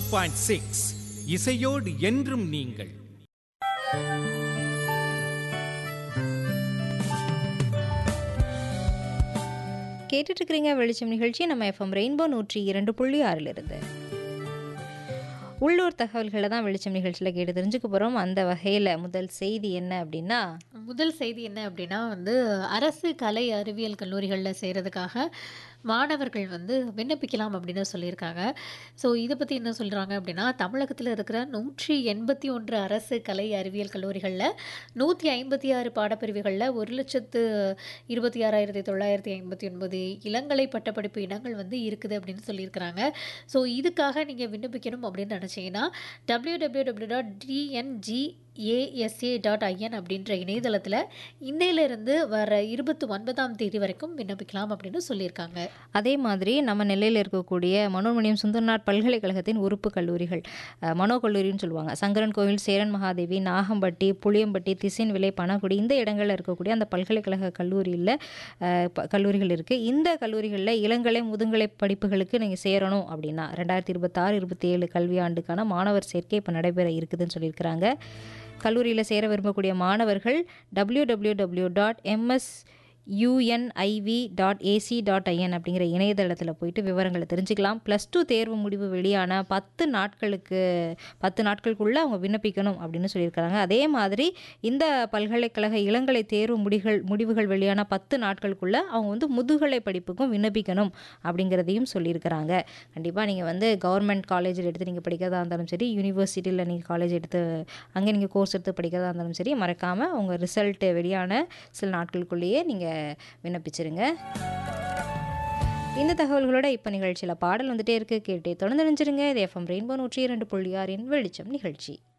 point six இசையோடு என்றும் நீங்கள் கேட்டுட்டு இருக்கிறீங்க வெளிச்சம் நிகழ்ச்சி நம்ம எஃப்எம் ரெயின்போ நூற்றி இரண்டு புள்ளி ஆறிலிருந்து உள்ளூர் தகவல்களை தான் வெளிச்சம் நிகழ்ச்சியில் கேட்டு தெரிஞ்சுக்க போகிறோம் அந்த வகையில் முதல் செய்தி என்ன அப்படின்னா முதல் செய்தி என்ன அப்படின்னா வந்து அரசு கலை அறிவியல் கல்லூரிகளில் சேர்றதுக்காக மாணவர்கள் வந்து விண்ணப்பிக்கலாம் அப்படின்னு சொல்லியிருக்காங்க ஸோ இதை பற்றி என்ன சொல்கிறாங்க அப்படின்னா தமிழகத்தில் இருக்கிற நூற்றி எண்பத்தி ஒன்று அரசு கலை அறிவியல் கல்லூரிகளில் நூற்றி ஐம்பத்தி ஆறு பாடப்பிரிவுகளில் ஒரு லட்சத்து இருபத்தி ஆறாயிரத்தி தொள்ளாயிரத்தி ஐம்பத்தி ஒன்பது இளங்கலை பட்டப்படிப்பு இனங்கள் வந்து இருக்குது அப்படின்னு சொல்லியிருக்கிறாங்க ஸோ இதுக்காக நீங்கள் விண்ணப்பிக்கணும் அப்படின்னு நினச்சிங்கன்னா W W W dot TNG ASA dot IN அப்படின்ற இணையதளத்தில் இன்னையிலிருந்து வர இருபத்தி ஒன்பதாம் தேதி வரைக்கும் விண்ணப்பிக்கலாம் அப்படின்னு சொல்லியிருக்காங்க அதே மாதிரி நம்ம நெல்லையில் இருக்கக்கூடிய மனோன்மணியம் சுந்தரனார் பல்கலைக்கழகத்தின் உறுப்பு கல்லூரிகள் அஹ், மனோ கல்லூரின்னு சொல்லுவாங்க சங்கரன் கோவில் சேரன் மகாதேவி நாகம்பட்டி புளியம்பட்டி திசின் விலை பனகுடி இந்த இடங்களில் இருக்கக்கூடிய அந்த பல்கலைக்கழக கல்லூரியில் அஹ், ப- கல்லூரிகள் இருக்குது இந்த கல்லூரிகளில் இளங்கலை முதுகலை படிப்புகளுக்கு நீங்கள் சேரணும் அப்படின்னா ரெண்டாயிரத்தி இருபத்தாறு இருபத்தி ஏழு கல்வியாண்டுக்கான மாணவர் சேர்க்கை இப்போ நடைபெற இருக்குதுன்னு சொல்லியிருக்கிறாங்க கல்லூரியில் சேர விரும்பக்கூடிய மாணவர்கள் W W W dot MS UNIV dot AC dot IN அப்படிங்கிற இணையதளத்தில் போயிட்டு விவரங்களை தெரிஞ்சுக்கலாம் ப்ளஸ் டூ தேர்வு முடிவு வெளியான பத்து நாட்களுக்கு பத்து நாட்களுக்குள்ளே அவங்க விண்ணப்பிக்கணும் அப்படின்னு சொல்லியிருக்கிறாங்க அதே மாதிரி இந்த பல்கலைக்கழக இளங்கலை தேர்வு முடிகள் முடிவுகள் வெளியான பத்து நாட்களுக்குள்ளே அவங்க வந்து முதுகலை படிப்புக்கும் விண்ணப்பிக்கணும் அப்படிங்கிறதையும் சொல்லியிருக்கிறாங்க கண்டிப்பாக நீங்கள் வந்து கவர்மெண்ட் காலேஜில் எடுத்து நீங்கள் படிக்கிறதா இருந்தாலும் சரி யூனிவர்சிட்டியில் நீங்கள் காலேஜ் எடுத்து அங்கே நீங்கள் கோர்ஸ் எடுத்து படிக்கிறதா இருந்தாலும் சரி மறக்காமல் உங்கள் ரிசல்ட்டு வெளியான சில நாட்களுக்குள்ளேயே நீங்கள் விண்ணப்பிச்சிருங்க இந்த தகவல்களோட இப்போ நிகழ்ச்சியில் பாடல் வந்துட்டே இருக்கு கேட்டே தொடர்ந்து நினைச்சிருங்க இது எஃப்எம் ரெயின்போ நூற்றி இரண்டு புள்ளி ஆறின் வெளிச்சம் நிகழ்ச்சி